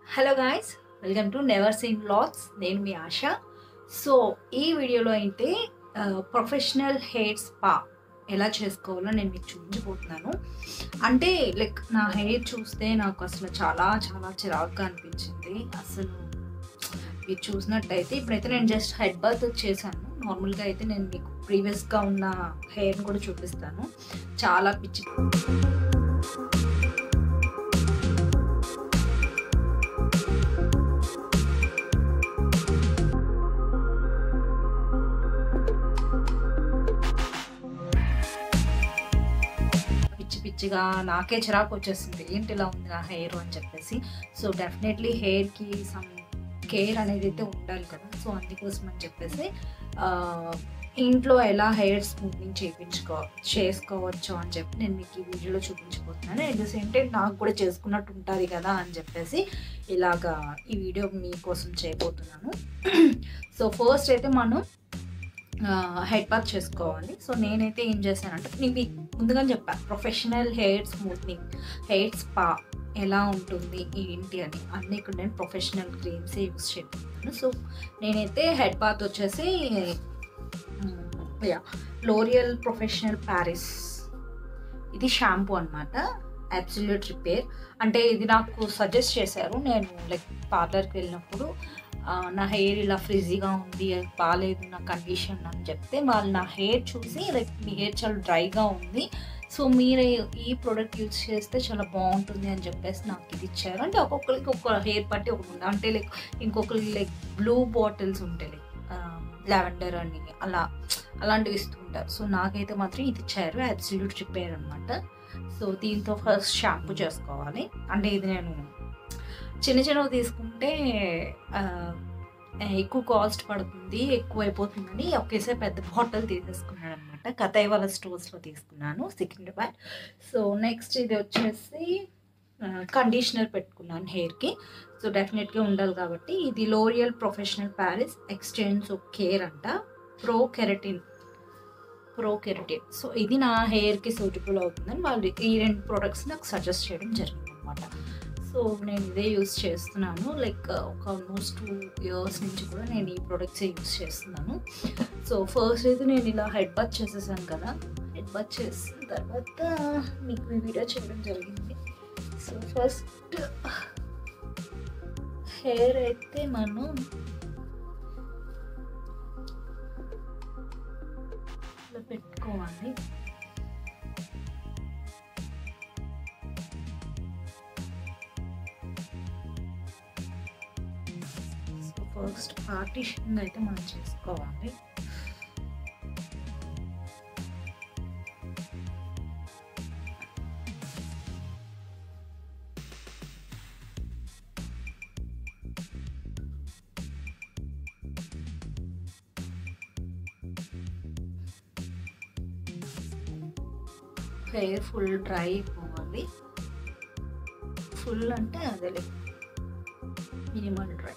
hello guys welcome to never seen blogs నేను మీ ఆశ so ఈ వీడియోలో అయితే ప్రొఫెషనల్ హెయిర్ స్పా ఎలా చేసుకోవాలో నేను మీకు చూపించబోతున్నాను అంటే లైక్ నా హెయిర్ చూస్తే నాకు అసలు చాలా చాలా చిరాకుగా అనిపించింది అసలు మీరు చూసినట్టయితే ఇప్పుడైతే నేను జస్ట్ హెడ్ బాత్ చేశాను నార్మల్గా అయితే నేను మీకు ప్రీవియస్గా ఉన్న హెయిర్ని కూడా చూపిస్తాను చాలా పిచ్చి పిచ్చి పిచ్చిగా నాకే చిరాకు వచ్చేసింది ఏంటి ఇలా ఉంది నా హెయిర్ అని చెప్పేసి సో డెఫినెట్లీ హెయిర్కి సమ్ కేర్ అనేది అయితే ఉండాలి కదా సో అందుకోసం అని చెప్పేసి ఆ, ఇంట్లో ఎలా హెయిర్ స్మూత్నింగ్ చేయించుకో చేసుకోవచ్చు అని చెప్పి నేను మీకు ఈ వీడియోలో చూపించబోతున్నాను అట్ ద సేమ్ టైం నాకు కూడా చేసుకున్నట్టు ఉంటుంది కదా అని చెప్పేసి ఇలాగా ఈ వీడియో మీకోసం చేయబోతున్నాను సో ఫస్ట్ అయితే మనం హెడ్ బాత్ చేసుకోవాలి సో నేనైతే ఏం చేశానంటే నేను మీకు ముందుగా చెప్పాను professional hair smoothening hair spa ఎలా ఉంటుంది ఏంటి అని అన్నీ ఇక్కడ నేను ప్రొఫెషనల్ క్రీమ్స్ యూస్ చేస్తున్నాను సో నేనైతే హెడ్ బాత్ వచ్చేసి యా లోరియల్ ప్రొఫెషనల్ ప్యారిస్ ఇది షాంపూ అనమాట అబ్సల్యూట్ రిపేర్ అంటే ఇది నాకు సజెస్ట్ చేశారు నేను లైక్ పార్లర్కి వెళ్ళినప్పుడు ఆ, నా హెయిర్ ఇలా ఫ్రిజీగా ఉంది బాగాలేదు నా కండిషన్ అని చెప్తే వాళ్ళు నా హెయిర్ చూసి లైక్ మీ హెయిర్ చాలా డ్రైగా ఉంది సో మీరు ఈ ప్రోడక్ట్ యూజ్ చేస్తే చాలా బాగుంటుంది అని చెప్పేసి నాకు ఇది ఇచ్చారు అంటే ఒక్కొక్కరికి ఒక్కొక్క హెయిర్ బట్టి ఒకటి ఉంది అంటే లైక్ ఇంకొకరికి లైక్ బ్లూ బాటిల్స్ ఉంటాయి లైక్ లావెండర్ అని అలా అలాంటివి ఇస్తుంటారు సో నాకైతే మాత్రం ఇది ఇచ్చారు అబ్సల్యూట్ రిపేర్ అనమాట సో దీంతో ఫస్ట్ షాంపూ చేసుకోవాలి అంటే ఇది నేను చిన్న చిన్నవి తీసుకుంటే ఆ, ఎక్కువ కాస్ట్ పడుతుంది ఎక్కువ అయిపోతుందని ఒకేసారి పెద్ద బాటిల్ తీసేసుకున్నాను అనమాట కథాయి వాళ్ళ స్టోర్స్లో తీసుకున్నాను సికింద్రాబాద్ సో నెక్స్ట్ ఇది వచ్చేసి కండిషనర్ పెట్టుకున్నాను హెయిర్కి సో డెఫినెట్గా ఉండాలి కాబట్టి ఇది L'Oreal professional Paris exchange care అంట pro keratin pro keratin so ఇది నా హెయిర్కి సూటబుల్ అవుతుందని వాళ్ళు ఈ రెండు ప్రొడక్ట్స్ నాకు సజెస్ట్ చేయడం జరిగింది అనమాట సో నేను ఇదే యూస్ చేస్తున్నాను లైక్ ఒక ఆల్మోస్ట్ టూ ఇయర్స్ నుంచి కూడా నేను ఈ ప్రొడక్ట్స్ యూస్ చేస్తున్నాను సో ఫస్ట్ అయితే నేను ఇలా హెడ్ బాత్ చేసేసాను కదా హెడ్ బాత్ చేసిన తర్వాత మీకు ఈ వీడియో చేయడం జరిగింది సో ఫస్ట్ హెయిర్ అయితే మనం ఇలా పెట్టుకోవాలి సో ఫస్ట్ పార్టీషన్ అయితే మనం చేసుకోవాలి హెయిర్ ఫుల్ డ్రై అయిపోవాలి ఫుల్ అంటే అదే లైక్ మినిమల్ డ్రై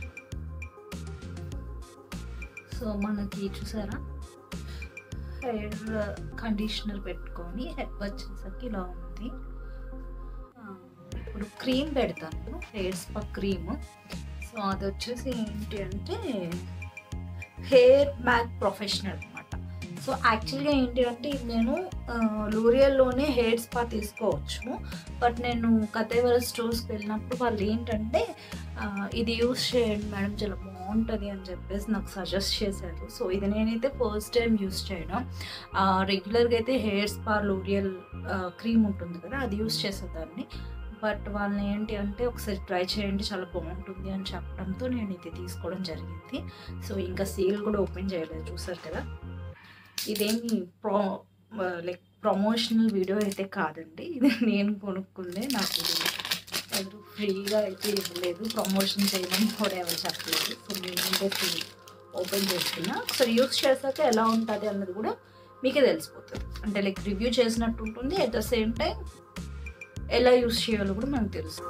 సో మనకి చూసారా హెయిర్ కండిషనర్ పెట్టుకొని హెడ్ వచ్చేసరికి ఇలా ఉంది ఆ, ఇప్పుడు క్రీమ్ పెడతాను హెయిర్ స్పా క్రీమ్ సో అది వచ్చేసి ఏంటి అంటే హెయిర్ మ్యాక్ ప్రొఫెషనల్ అనమాట సో యాక్చువల్గా ఏంటి అంటే ఇది నేను లూరియల్లోనే హెయిర్ స్పా తీసుకోవచ్చు బట్ నేను కతేవర స్టోర్స్కి వెళ్ళినప్పుడు వాళ్ళు ఏంటంటే ఆ, ఇది యూస్ చేయండి మేడం చాలా బాగుంటుంది అని చెప్పేసి నాకు సజెస్ట్ చేశారు సో ఇది నేనైతే ఫస్ట్ టైం యూస్ చేయడం రెగ్యులర్గా అయితే హెయిర్ స్పా లోరియల్ క్రీమ్ ఉంటుంది కదా అది యూస్ చేసేదాన్ని బట్ వాళ్ళని ఏంటి అంటే ఒకసారి ట్రై చేయండి చాలా బాగుంటుంది అని చెప్పడంతో నేను ఇది తీసుకోవడం జరిగింది సో ఇంకా సీల్ కూడా ఓపెన్ చేయలేదు చూసారు కదా ఇదేమి ప్రో లైక్ ప్రమోషనల్ వీడియో అయితే కాదండి ఇది నేను కొనుక్కుందే నాకు ఇది ఎవరు ఫ్రీగా అయితే ఇవ్వలేదు ప్రమోషన్ చేయమని కూడా ఎవరు చెప్పలేదు సో నేను ఓపెన్ చేస్తున్నా ఒకసారి యూస్ చేశాక ఎలా ఉంటుంది అన్నది కూడా మీకే తెలిసిపోతుంది అంటే లైక్ రివ్యూ చేసినట్టు ఉంటుంది అట్ ద సేమ్ టైం ఎలా యూస్ చేయాలో కూడా మనకు తెలుసు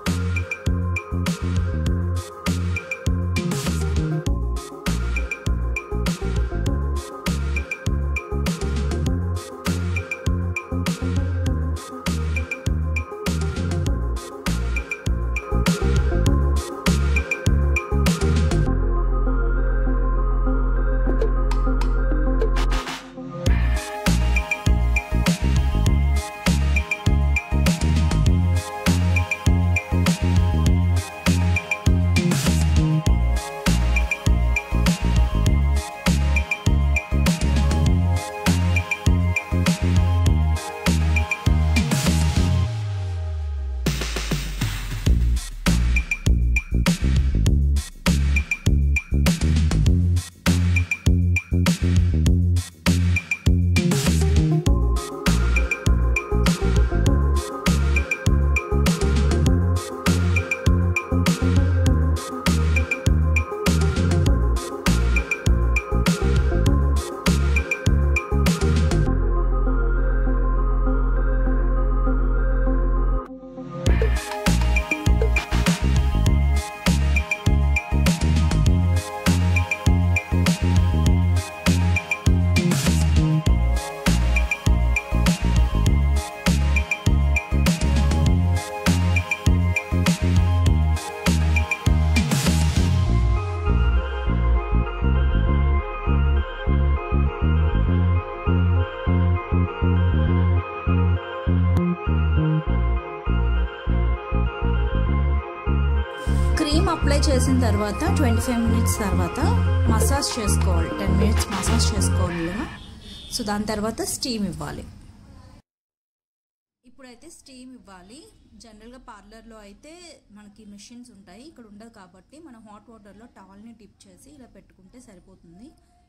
అప్లై చేసిన తర్వాత ట్వంటీ ఫైవ్ మినిట్స్ తర్వాత మసాజ్ చేసుకోవాలి టెన్ మినిట్స్ మసాజ్ చేసుకోవాలి ఇలా సో దాని తర్వాత స్టీమ్ ఇవ్వాలి ఇప్పుడైతే స్టీమ్ ఇవ్వాలి జనరల్గా పార్లర్లో అయితే మనకి మెషిన్స్ ఉంటాయి ఇక్కడ ఉండదు కాబట్టి మనం హాట్ వాటర్లో టవల్ని డిప్ చేసి ఇలా పెట్టుకుంటే సరిపోతుంది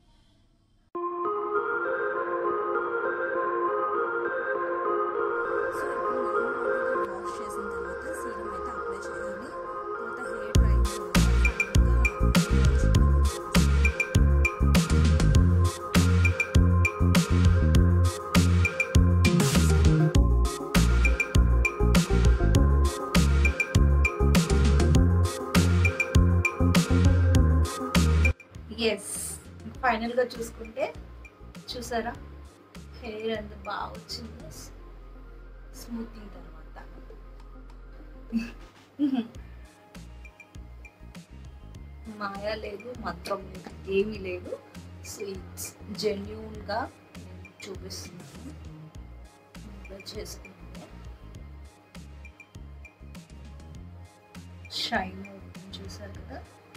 సో ఇప్పుడు నార్మల్ వాటర్తో వాష్ చేసిన తర్వాత సీరం అయితే అప్లై చేయాలి తర్వాత హెయిర్ డ్రై ఎస్ ఫైనల్గా చూసుకుంటే చూసారా హెయిర్ ఎంత బాగా వచ్చిందో స్మూతింగ్ తర్వాత మాయా లేదు మంత్రం లేదు ఏమీ లేదు సో ఇట్స్ జెన్యున్గా నేను చూపిస్తున్నాను ఇలా చేసుకుంటే షైన్ అవుతుంది చూసారు కదా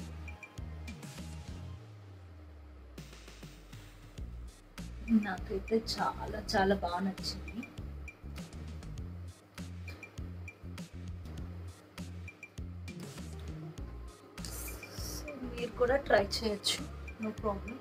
నాకైతే చాలా చాలా బాగా నచ్చింది సో మీరు కూడా ట్రై చేయొచ్చు నో ప్రాబ్లం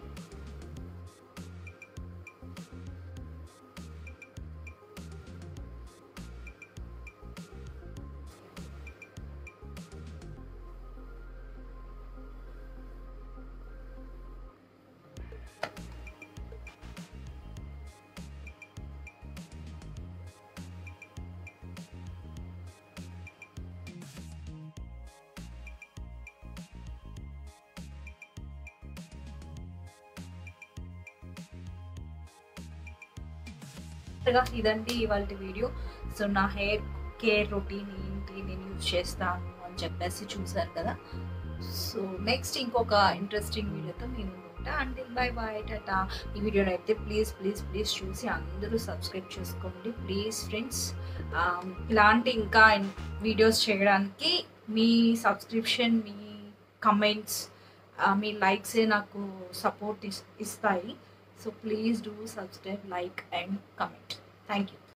ఇదండి ఇవాళ వీడియో సో నా హెయిర్ కేర్ రొటీన్ ఏంటి నేను యూజ్ చేస్తాను అని చెప్పేసి చూసారు కదా సో నెక్స్ట్ ఇంకొక ఇంట్రెస్టింగ్ వీడియోతో నేను ఉంటా అంటే బై బాయ్ టాటా ఈ వీడియోని అయితే ప్లీజ్ ప్లీజ్ ప్లీజ్ చూసి అందరూ సబ్స్క్రైబ్ చేసుకోండి ప్లీజ్ ఫ్రెండ్స్ ఇలాంటి ఇంకా వీడియోస్ చేయడానికి మీ సబ్స్క్రిప్షన్ మీ కమెంట్స్ మీ లైక్సే నాకు సపోర్ట్ ఇస్తాయి so please do subscribe like and comment thank you